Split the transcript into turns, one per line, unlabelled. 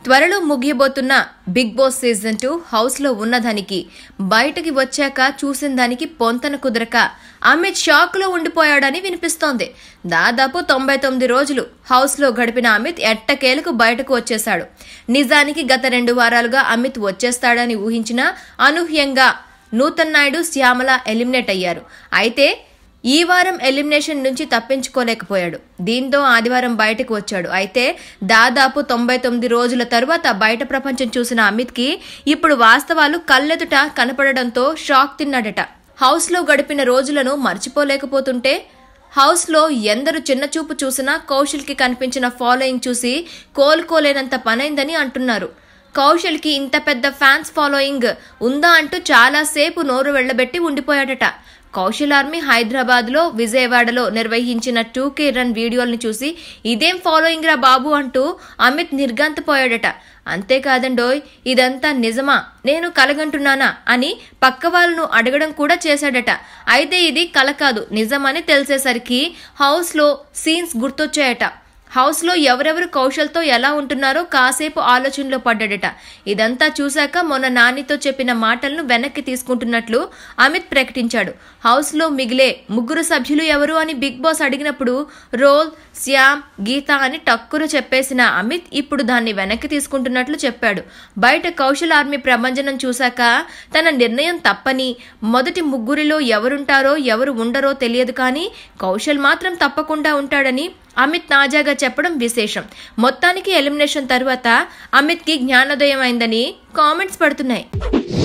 త్వరలో ముగియబోతున్న Bigg Boss season two హౌస్లో ఉన్నదానికి బయటకి వచ్చాక చూసిన దానికి పొంతన కుదరక అమిత్ షాక్లో ఉండిపోయాడని వినిపిస్తోంది దాదాపు తొంభై తొమ్మిది రోజులు హౌస్లో గడిపిన అమిత్ ఎట్టకేలకు బయటకు వచ్చేశాడు నిజానికి గత రెండు వారాలుగా అమిత్ వచ్చేస్తాడని ఊహించినా అనూహ్యంగా నూతన్ నాయుడు శ్యామల ఎలిమినేట్ అయ్యారు అయితే ఈ వారం ఎలిమినేషన్ నుంచి తప్పించుకోలేకపోయాడు దీంతో ఆదివారం బయటకు వచ్చాడు అయితే దాదాపు తొంభై తొమ్మిది రోజుల తరువాత బయట ప్రపంచం చూసిన అమిత్కి ఇప్పుడు వాస్తవాలు కళ్ళెదుట కనపడడంతో షాక్ తిన్నాడట హౌస్లో గడిపిన రోజులను మర్చిపోలేకపోతుంటే హౌస్లో ఎందరు చిన్నచూపు చూసినా కౌశల్కి కనిపించిన ఫాలోయింగ్ చూసి కోలుకోలేనంత పనైందని అంటున్నారు కౌశల్కి ఇంత పెద్ద ఫ్యాన్స్ ఫాలోయింగ్ ఉందా అంటూ చాలాసేపు నోరు వెళ్లబెట్టి ఉండిపోయాడట కౌశల్ ఆర్మీ హైదరాబాద్లో విజయవాడలో నిర్వహించిన టూ కే రన్ వీడియోల్ని చూసి ఇదేం ఫాలోయింగ్ రా బాబు అంటూ అమిత్ నిర్గాంతపోయాడట అంతేకాదండోయ్ ఇదంతా నిజమా నేను కలగంటున్నానా అని పక్క వాళ్ళను అడగడం కూడా చేశాడట అయితే ఇది కల కాదు నిజమని తెలిసేసరికి హౌస్లో సీన్స్ గుర్తొచ్చాయట హౌస్లో ఎవరెవరు కౌశల్తో ఎలా ఉంటున్నారో కాసేపు ఆలోచనలో పడ్డాడట ఇదంతా చూశాక మొన్న నానితో చెప్పిన మాటలను వెనక్కి తీసుకుంటున్నట్లు అమిత్ ప్రకటించాడు హౌస్లో మిగిలే ముగ్గురు సభ్యులు ఎవరు అని బిగ్ బాస్ అడిగినప్పుడు రోల్ శ్యామ్ గీత అని టక్కున చెప్పేసిన అమిత్ ఇప్పుడు దాన్ని వెనక్కి తీసుకుంటున్నట్లు చెప్పాడు బయట కౌశల్ ఆర్మీ ప్రభంజనం చూశాక తన నిర్ణయం తప్పని మొదటి ముగ్గురిలో ఎవరుంటారో ఎవరు ఉండరో తెలియదు కానీ కౌశల్ మాత్రం తప్పకుండా ఉంటాడని అమిత్ తాజాగా చెప్పడం విశేషం మొత్తానికి ఎలిమినేషన్ తర్వాత అమిత్కి జ్ఞానోదయం అయిందని కామెంట్స్ పడుతున్నాయి